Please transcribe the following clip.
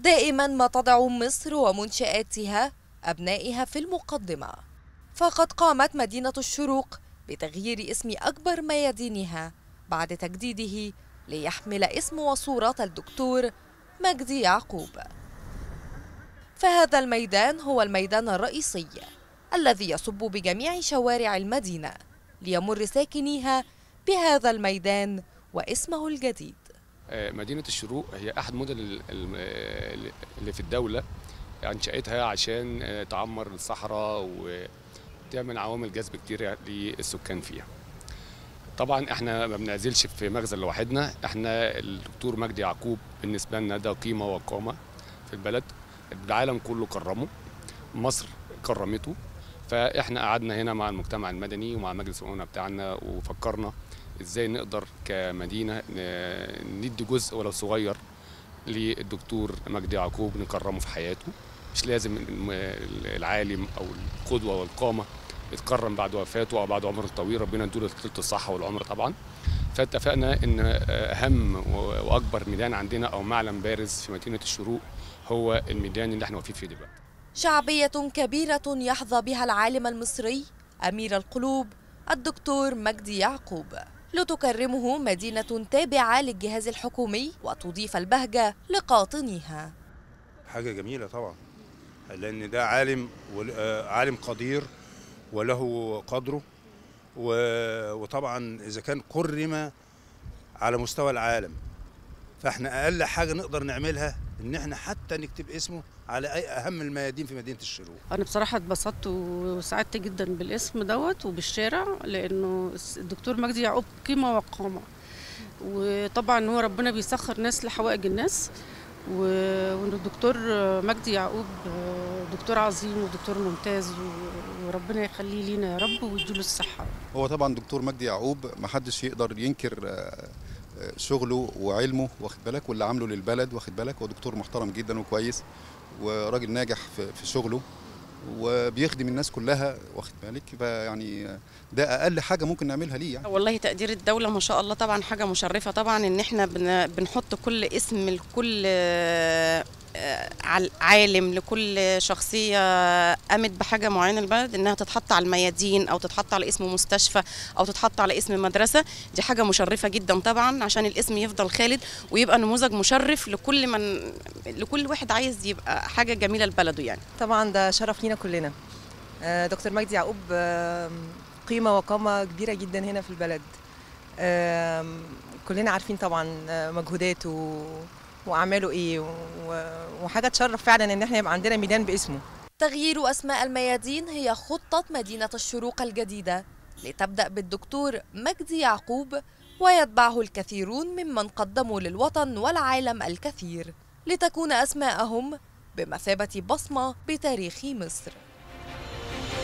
دائما ما تضع مصر ومنشآتها أبنائها في المقدمة فقد قامت مدينة الشروق بتغيير اسم أكبر ميادينها بعد تجديده ليحمل اسم وصورة الدكتور مجدي يعقوب فهذا الميدان هو الميدان الرئيسي الذي يصب بجميع شوارع المدينة ليمر ساكنيها بهذا الميدان واسمه الجديد مدينة الشروق هي أحد مدن اللي في الدولة أنشأتها عشان تعمر الصحراء وتعمل عوامل جذب كتير للسكان فيها طبعا احنا ما بنعزلش في مخزن لوحدنا احنا الدكتور مجدي يعقوب بالنسبه لنا ده قيمه وقامه في البلد العالم كله كرمه مصر كرمته فاحنا قعدنا هنا مع المجتمع المدني ومع مجلس الامنا بتاعنا وفكرنا ازاي نقدر كمدينه ندي جزء ولو صغير للدكتور مجدي يعقوب نكرمه في حياته مش لازم العالم او القدوه والقامه يتكرم بعد وفاته او بعد عمر طويل ربنا يديله طولة الصحه والعمر طبعا فاتفقنا ان اهم واكبر ميدان عندنا او معلم بارز في مدينه الشروق هو الميدان اللي احنا واقفين فيه دلوقتي شعبيه كبيره يحظى بها العالم المصري امير القلوب الدكتور مجدي يعقوب لتكرمه مدينه تابعه للجهاز الحكومي وتضيف البهجه لقاطنيها حاجه جميله طبعا لان ده عالم عالم قدير وله قدره وطبعا اذا كان كرم على مستوى العالم فاحنا اقل حاجه نقدر نعملها ان احنا حتى نكتب اسمه على اي اهم الميادين في مدينه الشروق انا بصراحه اتبسطت وسعدت جدا بالاسم دوت وبالشارع لانه الدكتور مجدي يعقوب قيمه وقامه وطبعا هو ربنا بيسخر ناس لحوائج الناس وان الدكتور مجدي يعقوب دكتور عظيم ودكتور ممتاز وربنا يخليه لينا يا رب ويديله الصحه هو طبعا دكتور مجدي يعقوب ما حدش يقدر ينكر شغله وعلمه واخد بالك واللي عامله للبلد واخد بالك هو دكتور محترم جدا وكويس وراجل ناجح في شغله وبيخدم الناس كلها واخد بالك فيعني ده اقل حاجه ممكن نعملها ليه يعني والله تقدير الدوله ما شاء الله طبعا حاجه مشرفه طبعا ان احنا بنحط كل اسم لكل عالم لكل شخصيه قامت بحاجه معينه البلد انها تتحط على الميادين او تتحط على اسم مستشفى او تتحط على اسم مدرسه دي حاجه مشرفه جدا طبعا عشان الاسم يفضل خالد ويبقى نموذج مشرف لكل من لكل واحد عايز يبقى حاجه جميله لبلده يعني طبعا ده شرف لينا كلنا دكتور مجدي يعقوب قيمه وقامه كبيره جدا هنا في البلد كلنا عارفين طبعا مجهوداته واعماله ايه وحاجه تشرف فعلا ان احنا يبقى عندنا ميدان باسمه تغيير اسماء الميادين هي خطه مدينه الشروق الجديده لتبدا بالدكتور مجدي يعقوب ويتبعه الكثيرون ممن قدموا للوطن والعالم الكثير لتكون اسماءهم بمثابه بصمه بتاريخ مصر